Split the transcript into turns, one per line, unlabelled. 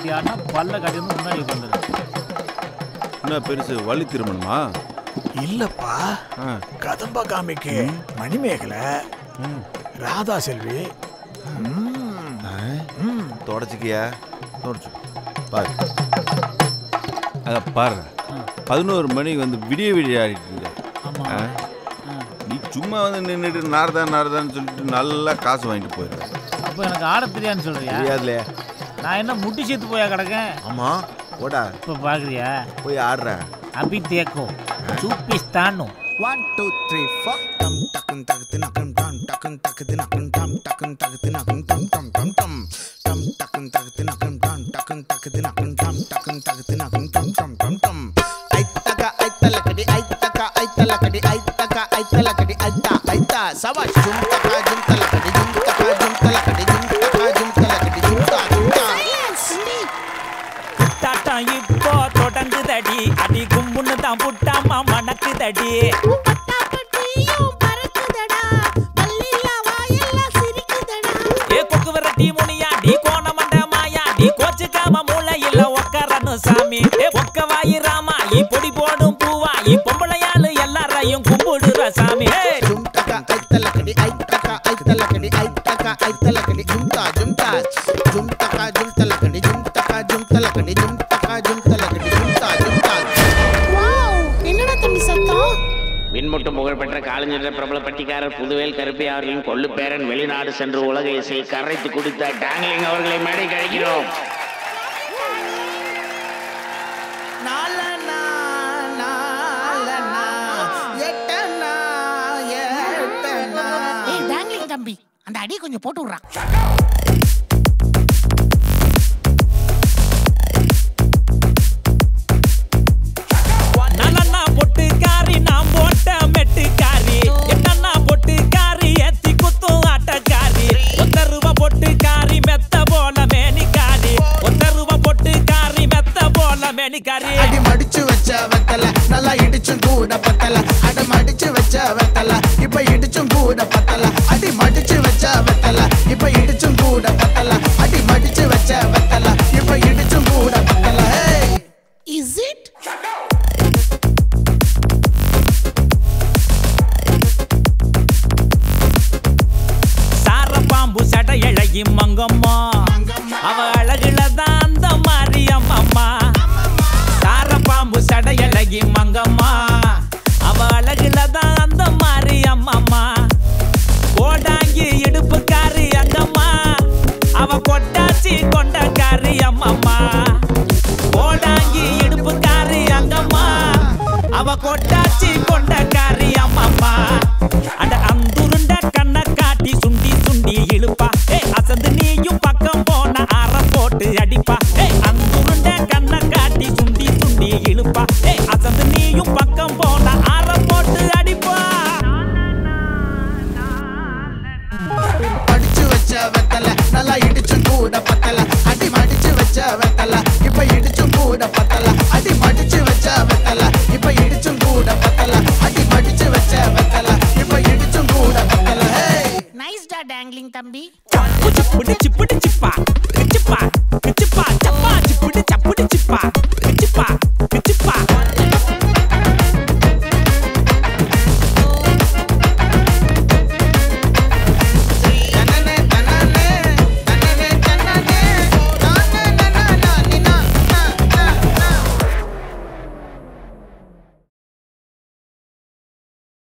கட்டி ஆடினா பல்ல கட்டி வந்து முன்னாடி உட்காந்துரு
என்ன பெருசு வள்ளி திருமணமா
இல்லப்பா
ஆ.
கதம்ப காமிக்கு மணிமேகலை ராதா செல்வி
தொடச்சிக்கியா தொடச்சு பாரு அத பாரு பதினோரு மணிக்கு வந்து விடிய விடிய ஆடிட்டு இருக்க
ஆமா
ஆ? நீ சும்மா வந்து நின்றுட்டு நார்தான் நார்தான்னு சொல்லிட்டு நல்லா காசு வாங்கிட்டு போயிடுற
அப்ப எனக்கு ஆட தெரியாதுன்னு சொல்றியா
தெரியாதுலையே
நான் என்ன முட்டி சேர்த்து போயா கிடக்கேன்
ஆமா போடா
இப்ப பாக்குறியா
போய் ஆடுற
அபி தேக்கோ சூப்பிஸ்தானோ
One, two, three, four. Tum tuckum tuckum tuckum tum tuckum tuckum tuckum tum tuckum tuckum tuckum tum tum tum tum. Tum tuckum tuckum tuckum tum tuckum tuckum tuckum tum tuckum tuckum tuckum tum tum tum tum. Ai taka ai talakadi ai taka ai talakadi ai taka ai talakadi ai ta ai ta. Sawash jum taka jum talakadi jum taka jum talakadi jum taka jum talakadi jum ta jum ta.
குத்தாட்டம் இப்போ தொடங்குதடி அடி கும்புன்னு தான் புட்டாமா மணக்குதடி ஏ கொக்கு விரட்டி முனியாடி கோண மண்ட மாயாடி கோச்சுக்காம மூளையில உக்காரணும் சாமி ஏ ஒக்க வாயி ராமாயி பொடி போடும் பூவாயி பொம்பளையாளு எல்லாரையும் கும்பிடுற சாமி ஏய்
Jum taka ai talakadi ai taka ai talakadi ai taka ai talakadi jum ta jum ta. Jum taka jum talakadi jum taka jum talakadi jum taka jum talakadi jum ta jum ta.
என்னடா தம்பி சத்தம்
விண்முட்டும் புகழ்பெற்ற காலஞ்சென்ற பிரபல பட்டிக்காரர் புதுவேல் கருப்பி அவர்களின் கொள்ளு பேரன் வெளிநாடு சென்று உலக இசையை கரைத்து குடித்த டாங்லிங் அவர்களை மேடை கழிக்கிறோம்
நாலனா நாலனா எட்டனா எட்டனா
ஏய் டேங்லிங் தம்பி அந்த அடி கொஞ்சம் போட்டு விட்றான்
நானா பொட்டு காரி நான் போட்ட மெட்டு காரி என்னன்னா பொட்டு காரி ஏத்தி குத்தும் ஆட்டக்காரி ஒத்த ரூபா பொட்டு காரி மெத்த போல மேனிக்காரி ஒத்த ரூபா பொட்டு காரி மெத்த போல மேனிக்காரி
அடி மடிச்சு வச்ச வெத்தல நல்லா இடிச்சும் கூட பத்தல அட மடிச்சு வச்ச வெத்தல இப்ப இடிச்சும் கூட பத்தல அடி மடிச்சு வச்ச வெத்தல இப்ப இடிச்சும் கூட பத்தல அடி மடிச்சு வச்ச வெத்தல இப்ப இடிச்சும் கூட பத்தல ஹே
இஸ் இட்
சார பாம்பு சடை இழகி மங்கம்மா அவ அழகுல தான் அந்த மாதிரி அம்மம்மா சார பாம்பு சடை இழகி மங்கம்மா அவ அழகுல தான் அந்த மாதிரி அம்மம்மா கோடாங்கி இடுப்புக்காரி அங்கம்மா அவ கொட்டாச்சி கொண்டக்காரி அம்மம்மா கோடாங்கி இடுப்புக்காரி அங்கம்மா அவ கொட்டாச்சி கொண்டக்காரி அம்மம்மா அட அந்துருண்ட கண்ணை காட்டி சுண்டி சுண்டி இழுப்பா ஏ அசந்து நீயும் பக்கம் போன அற போட்டு அடிப்பா ஏ அந்துருண்ட கண்ணை காட்டி சுண்டி சுண்டி இழுப்பா ஏ அசந்து நீயும் பக்கம்